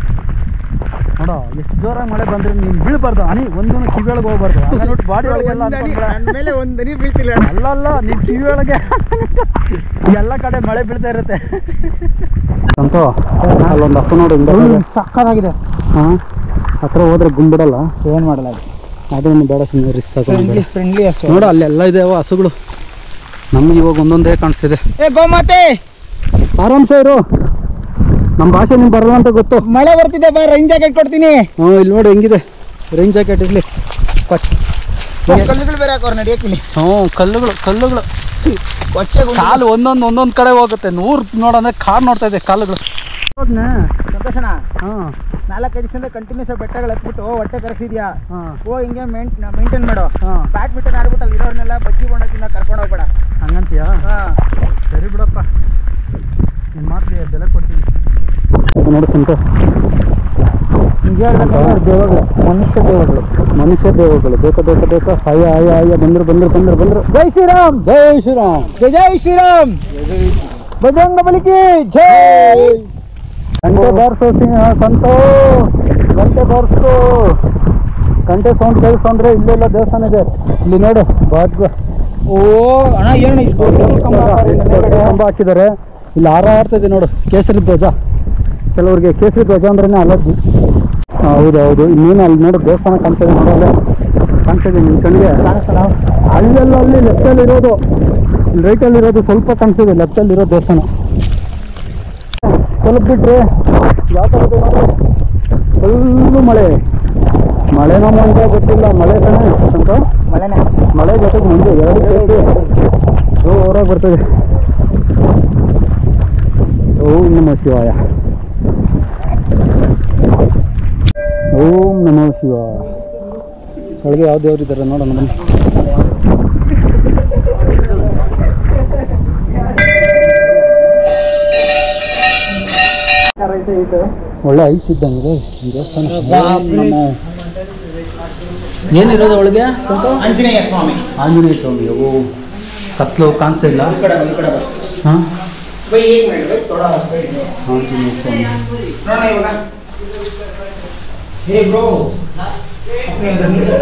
ನೋಡೋ ಎಷ್ಟು ಜೋರಾಗಿ ಮಳೆ ಬಂದ್ರೆ ನೀನು ಬೀಳ್ಬಾರ್ದು ಹನಿ ಒಂದೊಂದು ಕಿವಿಯೊಳಗೆ ಹೋಗ್ಬಾರ್ದು ಹಂಗ ನೋಡಿ ಬಾಡಿ ಒಳಗೆಲ್ಲ ಅನ್ಕೊಂಡ್ರೆ ಮೇಲೆ ಒಂದ್ ದನಿ ಬೀಳ್ತಿಲ್ಲ ಅಲ್ಲ ಅಲ್ಲ ನಿನ್ ಕಿವಿ ಒಳಗೆ ಎಲ್ಲ ಕಡೆ ಮಳೆ ಬೀಳ್ತಾ ಇರುತ್ತೆ ಸಂತೋ ಅಲ್ಲೊಂದು ಹತ್ತು ನೋಡು ಸಕ್ಕತ್ತಾಗಿದೆ ಹಾಂ ಹತ್ರ ಹೋದ್ರೆ ಗುಂಬಿಡಲ್ಲ ಏನ್ ಮಾಡಲ್ಲ ಅದು ಅದೇನು ಬೇಡ ಸುಮ್ಮನೆ ರಿಸ್ಕ್ ಫ್ರೆಂಡ್ಲಿ ಫ್ರೆಂಡ್ಲಿ ಹಸು ನೋಡು ಅಲ್ಲೆಲ್ಲ ಇದಾವ ಹಸುಗಳು ನಮ್ಗೆ ಇವಾಗ ಒಂದೊಂದೇ ಕಾಣಿಸ್ತಿದೆ ಏ ಗೋಮಾತೆ ಆರಾಮ್ಸೆ ಇರು ನಮ್ಮ ಭಾಷೆ ನಿಮ್ಗೆ ಬರಲ್ಲ ಅಂತ ಗೊತ್ತು ಮಳೆ ಬರ್ತಿದೆ ಬಾ ರೈನ್ ಜಾಕೆಟ್ ಕೊಡ್ತೀನಿ ಹ್ಞೂ ಇಲ್ಲಿ ನೋಡಿ ಹೆಂಗಿದೆ ರೈನ್ ಜಾಕೆಟ್ ಇರಲಿ ಕಲ್ಲುಗಳು ಬೇರೆ ಹಾಕೋರು ನಡಿಯಕಿನಿ ಹ್ಞೂ ಕಲ್ಲುಗಳು ಕಲ್ಲುಗಳು ಕೊಚ್ಚೆ ಕಾಲು ಒಂದೊಂದು ಒಂದೊಂದು ಕಡೆ ಹೋಗುತ್ತೆ ನೂರು ನೋಡಂದ್ರೆ ಕಾರ್ ನೋಡ್ತಾ ಇದೆ ಕಾಲುಗಳು ಸಂತೋಷಣ ಹಾಂ ನಾಲ್ಕೈದು ದಿವಸದಿಂದ ಕಂಟಿನ್ಯೂಸ್ ಬೆಟ್ಟಗಳು ಹತ್ಬಿಟ್ಟು ಹೊಟ್ಟೆ ಕರೆಸಿದ್ಯಾ ಹಾಂ ಓ ಹಿಂಗೆ ಮೇಂಟೈನ್ ಮಾಡು ಹಾಂ ಬ್ಯಾಡ್ಮಿಂಟನ್ ಆಡ್ಬಿಟ್ಟು ಅಲ್ಲಿ ಇರೋರ್ನೆಲ್ಲ ಬಜ್ಜಿ ಬೋಂಡಕ್ಕಿಂತ ಕರ್ಕೊಂಡು ಹೋಗ್ಬೇಡ ಹಂಗಂತೀಯಾ ಹಾ ಸರಿ ಬಿಡಪ್ಪ ನಿಮ್ಮ ಮಾತಿಗೆ ಬೆಲೆ ಕೊಡ್ತೀನಿ ನೋಡಿ ಸಂತ ಹಿಂಗೆ ಹೇಳ್ಬೇಕಂದ್ರೆ ದೇವಗಳು ಮನುಷ್ಯ ದೇವಗಳು ಮನುಷ್ಯ ದೇವಗಳು ಬೇಕ ಬೇಕ ಬೇಕ ಅಯ್ಯ ಅಯ್ಯ ಅಯ್ಯ ಬಂದ್ರು ಬಂದ್ರು ಬಂದ್ರು ಬಂದ್ರು ಜೈ ಶ್ರೀರಾಮ್ ಜೈ ಶ್ರೀರಾಮ್ ಜೈ ಜೈ ಶ್ರೀರಾಮ್ ಬಜರಂಗ ಬಲಿಗೆ ಜೈ ಗಂಟೆ ಬಾರಿಸೋ ಸಂತೋ ಗಂಟೆ ಬಾರಿಸು ಗಂಟೆ ಸೌಂಡ್ ಕೇಳಿಸು ಅಂದ್ರೆ ಇಲ್ಲೆಲ್ಲ ದೇವಸ್ಥಾನ ಇದೆ ಇಲ್ಲಿ ನೋಡು ಭಾಗ್ಯ ಓ ಅಣ್ಣ ಏನು ಇಷ್ಟು ದೊಡ್ಡ ಕಂಬ ಹಾಕವ್ರೆ ಇಲ್ಲಿ ಮೇಲ್ಗಡೆ? ಕಂಬ ಹಾಕಿದ್ದಾರೆ ಇಲ್ಲಿ ಹಾರ ಆಡ್ತಿದೆ ನೋಡು ಕೇಸರಿ ಧ್ವಜ ಕೆಲವರಿಗೆ ಕೇಸರಿ ಧ್ವಜ ಅಂದ್ರೇನೆ ಅಲರ್ಜಿ ಹೌದು ಹೌದು ಇನ್ನೇನು ಅಲ್ಲಿ ನೋಡು ದೇವಸ್ಥಾನ ಕಾಣ್ತಿದೆ ನೋಡೋಲ್ಲ ಕಾಣ್ತಿದೆ ನಿನ್ನ ಕಣ್ಣಿಗೆ ಕಾಣಿಸ್ತಲ್ಲ? ಅಲ್ಲೆಲ್ಲ ಅಲ್ಲಿ ಲೆಫ್ಟಲ್ಲಿ ಇರೋದು ರೈಟಲ್ಲಿ ಇರೋದು ಸ್ವಲ್ಪ ಕಾಣಿಸ್ತಿದೆ ಲೆಫ್ಟಲ್ಲಿ ಇರೋ ದೇವಸ್ಥಾನ ಸ್ವಲ್ಪ ಬಿಟ್ರೆ ಯಾವ ಥರ ಇದೆ ನೋಡಿ ಫುಲ್ಲು ಮಳೆ ಮಳೆನೋ ಮಂಜೆ ಗೊತ್ತಿಲ್ಲ ಮಳೆ ತಾನೇ ಅಂತ ಮಳೆನೇ ಮಳೆ ಜೊತೆಗೆ ಮಂಜು ಎರಡು ಸೇರಿ ಜೋರಾಗಿ ಬರ್ತದೆ ಓಂ ನಮಃ ಶಿವಾಯ ಓಂ ನಮಃ ಶಿವಾಯ ಒಳಗೆ ಯಾವ ದೇವ್ರು ಇದ್ದಾರೆ ನೋಡೋಣ ಬನ್ನಿ ಒಳ್ಳೆ ಐಸ್ ಇದ್ದಂಗಿದೆ ಈ ದೇವಸ್ಥಾನ ಏನಿರೋದು ಒಳಗೆ ಸಂತು ಆಂಜನೇಯ ಸ್ವಾಮಿ ಆಂಜನೇಯ ಸ್ವಾಮಿ ಓ ಕತ್ಲು ಕಾಣಿಸ್ತಾ ಇಲ್ಲ ಈ ಕಡೆ ಬಾ, ಈ ಕಡೆ ಬಾ. ಹಾಂ ಬೈ ಏನ್ ಮಾಡಿದ್ರೆ ಥೋಡಾ side ಇದೆ. ಆಂಜನೇಯ ಸ್ವಾಮಿ ನೋಡೋಣ ಇವಾಗ ಹೇ ಬ್ರೋ ನೀಚೆ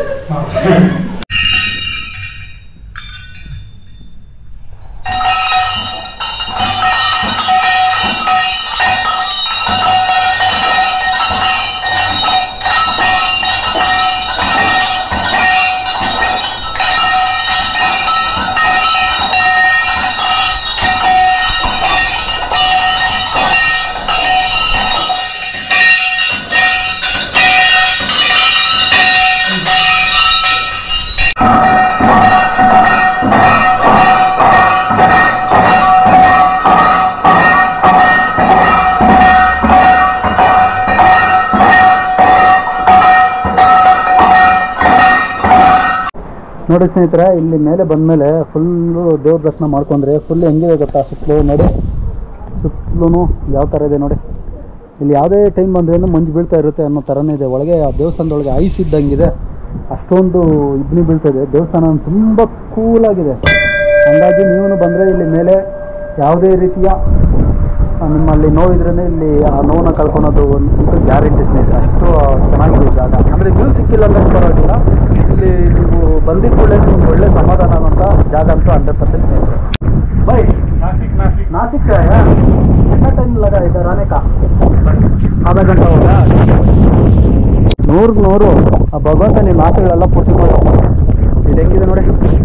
ನೋಡಿ ಸ್ನೇಹಿತರೆ ಇಲ್ಲಿ ಮೇಲೆ ಬಂದಮೇಲೆ ಫುಲ್ಲು ದೇವ್ರ ದರ್ಶನ ಮಾಡ್ಕೊಂಡ್ರೆ ಫುಲ್ ಹೆಂಗಿದೆ ಗೊತ್ತಾ ಸುತ್ತಲೂ ನೋಡಿ ಸುತ್ತಲೂ ಯಾವ ಥರ ಇದೆ ನೋಡಿ ಇಲ್ಲಿ ಯಾವುದೇ ಟೈಮ್ ಬಂದ್ರೇನು ಮಂಜು ಬೀಳ್ತಾ ಇರುತ್ತೆ ಅನ್ನೋ ಥರನೇ ಇದೆ ಒಳಗೆ ಆ ದೇವಸ್ಥಾನದೊಳಗೆ ಐಸ್ ಇದ್ದಂಗಿದೆ ಅಷ್ಟೊಂದು ಇಬ್ನಿ ಬೀಳ್ತದೆ ದೇವಸ್ಥಾನ ತುಂಬ ಕೂಲಾಗಿದೆ ಹಾಗಾಗಿ ನೀವು ಬಂದರೆ ಇಲ್ಲಿ ಮೇಲೆ ಯಾವುದೇ ರೀತಿಯ ಆ, ನಿಮ್ಮಲ್ಲಿ ನೋವಿದ್ರೇ ಇಲ್ಲಿ ಆ ನೋವನ್ನ ಕಳ್ಕೊಳೋದು ಒಂದು ಗ್ಯಾರಂಟಿ ಸ್ನೇಹಿತರೆ ಅಷ್ಟು ಚೆನ್ನಾಗಿದೆ ಈ ಜಾಗ ಅಂದರೆ ವ್ಯೂ ಸಿಕ್ಕಿಲ್ಲ ಅಂದ್ರೆ ಪರವಾಗಿಲ್ಲ ಇಲ್ಲಿ ನೀವು ಬಂದಿದ್ದ ಕೂಡಲೇ ನಿಮ್ಗೆ ಒಳ್ಳೆ ಸಮಾಧಾನ ಆಗೋಂಥ ಜಾಗ ಅಂತೂ ಹಂಡ್ರೆಡ್ ಪರ್ಸೆಂಟ್ ಸ್ನೇಹಿತರೆ ಬೈ नासिक से आया कितना टाइम लगा इधर आने का आधा घंटा होगा ನೂರು ನೂರು ಆ ಭಗವಂತ ನಿಮ್ಮ ಆಸೆಗಳೆಲ್ಲ ಪೂರ್ತಿ ಮಾಡ್ಕೊಂಡು ಇದು ಹೆಂಗಿದೆ ನೋಡಿ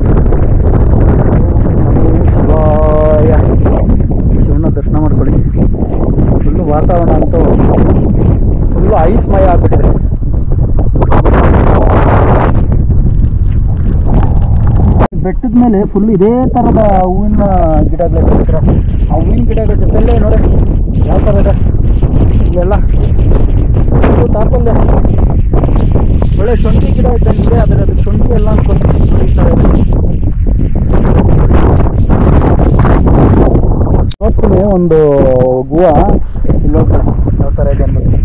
ಶಿವಾಯ ಶಿವನ ದರ್ಶನ ಮಾಡ್ಕೊಳ್ಳಿ ಫುಲ್ಲು ವಾತಾವರಣ ಅಂತೂ ಫುಲ್ಲು ಐಸ್ಮಯ ಆಗ್ಬಿಟ್ಟಿದೆ ಬೆಟ್ಟದ ಮೇಲೆ ಫುಲ್ ಇದೇ ಥರದ ಹೂವಿನ ಗಿಡಗಳು ಬೆಳೆದ್ರೆ ಆ ಹೂವಿನ ಗಿಡಗಳ ಜೊತೆಲೇ ನೋಡಿ ಯಾವ ಥರ ಇದೆ ಇಲ್ಲೆಲ್ಲ ಫುಲ್ಲು ತಾಪಲ್ಯ ಒಳ್ಳೆ ಶುಂಠಿ ಗಿಡ ಇದ್ದಂಗಿದೆ ಅದರ ಅದು ಶುಂಠಿ ಎಲ್ಲ ಅನ್ಕೊಂಡು ನೋಡಿ ಈ ಥರ ಇದೆ. ನೋಡ್ತೀನಿ ಒಂದು ಹೂವ ಇಲ್ಲಿ ಹೋಗ್ತಾರೆ ಯಾವ ಥರ ಇದೆ ಅಂದ್ಬಿಟ್ಟು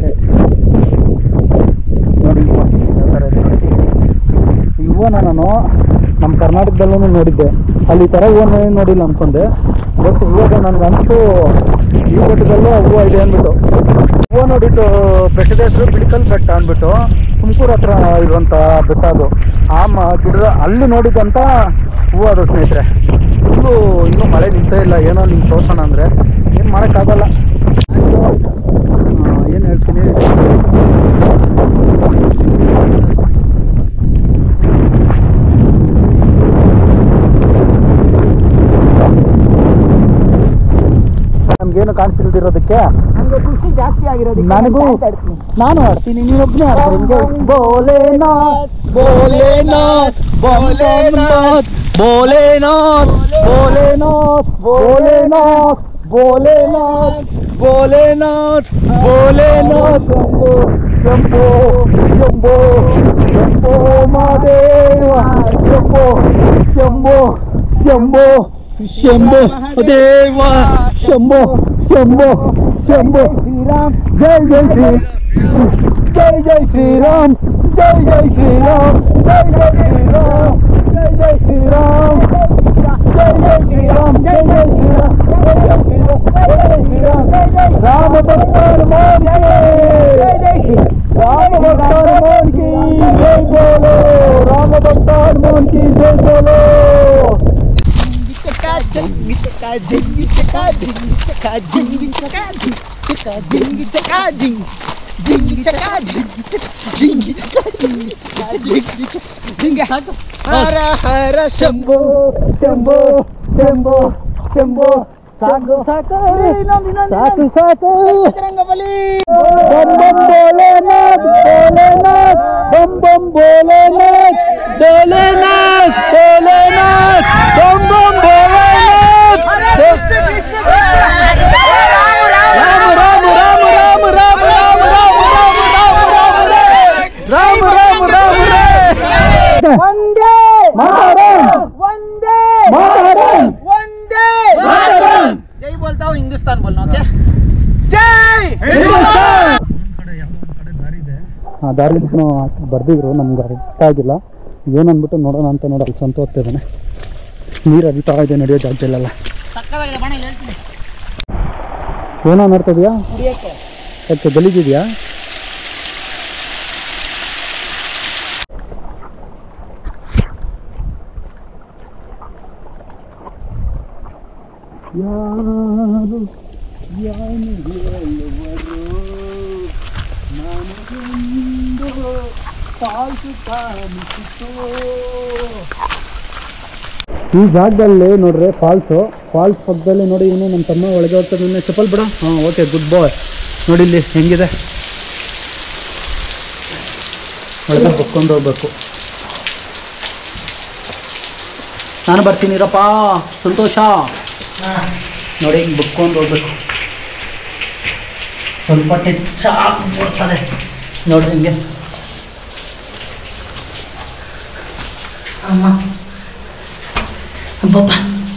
ನೋಡಿ ಹೂವ ಯಾವ ಥರ ಇದೆ ನೋಡಿ ಈ ಹೂವನ ನಾನು ನಮ್ಮ ಕರ್ನಾಟಕದಲ್ಲೂ ನೋಡಿದ್ದೆ ಅಲ್ಲಿ ಈ ಥರ ಹೂವನ್ನ ಏನ್ ನೋಡಿಲ್ಲ ಅನ್ಕೊಂಡೆ ಬಟ್ ಇವಾಗ ನನಗಂತೂ ಈ ಬೆಟ್ಟದಲ್ಲೂ ಆ ಹೂವು ಇದೆ ಅಂದ್ಬಿಟ್ಟು ಹೂವು ನೋಡಿದ್ದು ಬೆಟ್ಟದ ಹೆಸರು ಬಿಳಿಕಲ್ ಬೆಟ್ಟ ಅಂದ್ಬಿಟ್ಟು ತುಮಕೂರು ಹತ್ರ ಇರುವಂಥ ಬೆಟ್ಟ ಅದು ಆ ಮ ಗಿಡದ ಅಲ್ಲಿ ನೋಡಿದಂಥ ಹೂವು ಅದು ಸ್ನೇಹಿತರೆ ಫುಲ್ಲು ಇನ್ನೂ ಮಳೆ ನಿಂತೇ ಇಲ್ಲ ಏನೋ ನಿಮ್ಗೆ ತೋರ್ಸೋಣ ಅಂದರೆ ಏನು ಮಾಡೋಕ್ಕಾಗಲ್ಲ ಏನು ಹೇಳ್ತೀನಿ ನಮ್ಗೇನು ಕಾಣಿಸ್ತಿಲ್ದಿರೋದಕ್ಕೆ ನಂಗೆ ಖುಷಿ ಜಾಸ್ತಿ ಆಗಿರೋದು ನನಗೂ ನಾನು ಆಡ್ತೀನಿ ನೀನೊಬ್ಬನೇ ಆಡ್ತೀನಿ ಭೋಲೆನಾಥ್ ಭೋಲೆನಾಥ್ ಭೋಲೆನಾಥ್ ಭೋಲೆನಾಥ್ ಭೋಲೆನಾಥ್ ಭೋಲೆನಾಥ್ ಭೋಲೆನಾಥ್ ಭೋಲೆನಾಥ್ ಭೋಲೆನಾಥ್ ಶಂಭೋ ಶಂಭೋ ಶಂಭೋ ಮಹಾದೇವ ಶಂಭೋ ಶಂಭೋ ಶಂಭೋ ಶಂಭೋ ದೇವ ಶಂಭೋ ಶಂಭೋ ಶಂಭೋ ಶ್ರೀರಾಮ್ ಜೈ ಜೈ ಶ್ರೀ ಜೈ ಜೈ ಶ್ರೀರಾಮ್ ಜೈ ಜೈ ಶ್ರೀರಾಮ್ ಜೈ ಜೈ ಶ್ರೀರಾಮ್ ಜೈ ಜೈ ಶ್ರೀರಾಮ್ ಜೈ ಜೈ ಶ್ರೀರಾಮ್ ಜೈ ಜೈ ಶ್ರೀರಾಮ್ ಜೈ ಜೈ ಶ್ರೀರಾಮ್ ಜೈ ಜೈ ಶ್ರೀರಾಮ್ ಜೈ ಜೈ ರಾಮ ಭಕ್ತ ಹನುಮಾನ್ ಜೈ ಜೈ ಶ್ರೀ ರಾಮ ಭಕ್ತ ಹನುಮಾನ್ की जय बोलो राम भक्त हनुमान की जय बोलो ಹರ ಹರ ಶಂಭೋ ಶಂಭೋ ಶಂಭೋ ಶಂಭೋ ಸಾಕು ಸಾಕು ಇನ್ನೊಂದು, ಇನ್ನೊಂದು, ಸಾಕು ಸಾಕು ಬಜರಂಗಬಲಿ ಬಂ ಬಂ ಭೋಲೆನಾಥ್ ಭೋಲೆನಾಥ್ ಬಂ ಬಂ ಭೋಲೆನಾಥ್ ಭೋಲೆನಾಥ್ ಭೋಲೆನಾಥ್ ಬಂ ಬಂ ಭೋಲೆನಾಥ್ ರಾಮ ರಾಮ ರಾಮ ರಾಮ ರಾಮ ರಾಮ ರಾಮ ರಾಮ ರಾಮ ರಾಮ ರಾಮ ರಾಮ ರಾಮ ಒಂದೇ ಮಾತಾಡೋಣ ಒಂದೇ ಮಾತಾಡೋಣ ಒಂದೇ ಮಾತಾಡೋಣ ಜೈ ಬೋಲ್ತಾ ಹೂँ ಹಿಂದೂಸ್ತಾನ್ ಬೋಲ್ನಾ ಓಕೆ ಜೈ ಆ ದಾರಿ ಬರ್ದಿದ್ರು ನಮ್ಗೆ ಅರ್ಥ ಆಗಿಲ್ಲ ಏನನ್ಬಿಟ್ಟು ನೋಡೋಣ ಅಂತ ನೋಡಿ ಅಲ್ಲಿ ಸಂತ ಹೋಗ್ತಿದ್ದಾನೆ ನೀರು ಹರಿತಾ ಇದೆ ನಡೆಯೋ ಜಾಗದಲ್ಲೆಲ್ಲ ಸಕ್ಕದಾಗಿದೆ ಬಣ್ಣ ಇಲ್ಲಿ ಹೇಳ್ತೀನಿ ಏನೋ ಮಾಡ್ತಾ ಇದೆಯಾ ಕುಡಿಯಕ್ಕೆ ಯಾಕೆ ಗಲೀಜಿದೆಯಾ ಯಾರು ಯಾನು ಹೇಳುವರು ನನಗೆಂದು ಪಾಲ್ಸು ಕಾಣಿಸಿತು ಈ ಜಾಗದಲ್ಲಿ ನೋಡ್ರಿ ಫಾಲ್ಸು ಫಾಲ್ಸ್ ಪಕ್ಕದಲ್ಲಿ ನೋಡಿ ಇವನು ನಮ್ಮ ತಮ್ಮ ಒಳಗೆ ಹೋಗ್ತಾನೆ ಚಪ್ಪಲ್ ಬಿಡ ಹಾಂ ಓಕೆ ಗುಡ್ ಬಾಯ್ ನೋಡಿ ಇಲ್ಲಿ ಹೆಂಗಿದೆ ಒಳಗೆ ಬುಕ್ಕೊಂಡು ಹೋಗ್ಬೇಕು ನಾನು ಬರ್ತೀನಿರಪ್ಪ ಸಂತೋಷ ನೋಡಿ ಹಿಂಗೆ ಬುಕ್ಕೊಂಡು ಹೋಗ್ಬೇಕು ಸ್ವಲ್ಪ ಹೆಚ್ಚಾಗ್ಬಿಡ್ತಾರೆ ನೋಡ್ರಿ ಹಿಂಗೆ ಅಮ್ಮ ಅಬ್ಬಬ್ಬ.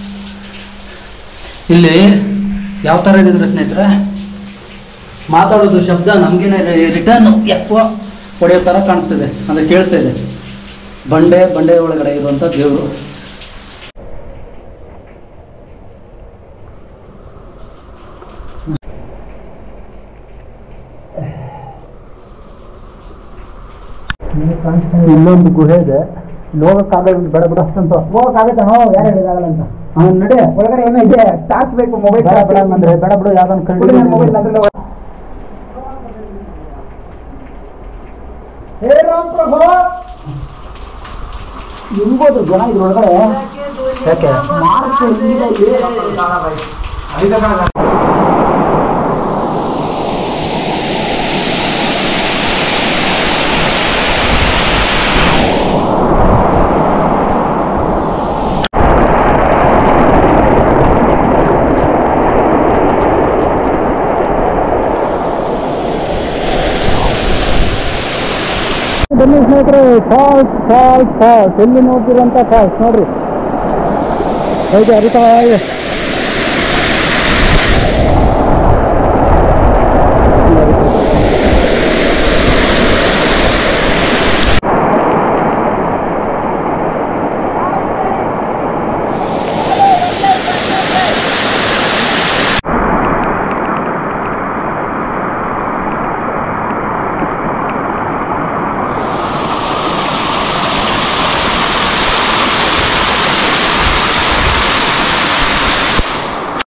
ಇಲ್ಲಿ ಯಾವ ಥರ ಇದಿದ್ರೆ ಸ್ನೇಹಿತರೆ ಮಾತಾಡೋದು ಶಬ್ದ ನಮಗೇನೆ ರಿಟರ್ನ್ ಯಪ್ಪ ಹೊಡೆಯೋ ಥರ ಕಾಣಿಸ್ತಿದೆ ಅಂದರೆ ಕೇಳಿಸ್ತಾ ಇದೆ ಬಂಡೆ ಬಂಡೆ ಒಳಗಡೆ ಇರುವಂಥ ದೇವರು ಇಲ್ಲೊಂದು ಗುಹೆ ಇದೆ ಇಲ್ಲಿ ಹೋಗಕ್ಕಾಗಲ್ಲ ಬೇಡ ಬಿಡ ಅಷ್ಟಂತ ಹೋಗಕ್ಕಾಗತ್ತ ಹೋ ಯಾರು ಹೇಳಿದಾಗಲ್ಲ ಅಂತ ಹಾಂ ನಡೆ ಒಳಗಡೆ ಏನೋ ಇದೆ ಚಾರ್ಜ್ ಬೇಕು ಮೊಬೈಲ್ ಬೇಡ ಬೇಡ ಅಂದ್ರೆ ಬೇಡ ಬಿಡು ಯಾವ್ದೊಂದು ಕೊಡಿ ನನ್ನ ಮೊಬೈಲ್ ಕಂಡು ಅದ್ರಲ್ಲಿ ಹೇ ರಾಮ್ ಪ್ರಭು ಇರ್ಬೋದು ಜನ ಇದ್ರೊಳಗಡೆ ಯಾಕೆ ಬನ್ನಿ ಸ್ನೇಹಿತರೆ ಫಾಲ್ಸ್ ಫಾಲ್ಸ್ ಫಾಲ್ಸ್ ಎಲ್ಲಿ ನೋಡ್ತಿರೋಂಥ ಫಾಲ್ಸ್ ನೋಡ್ರಿ ಹೇಗೆ ಹರಿತಾ ಇದೆ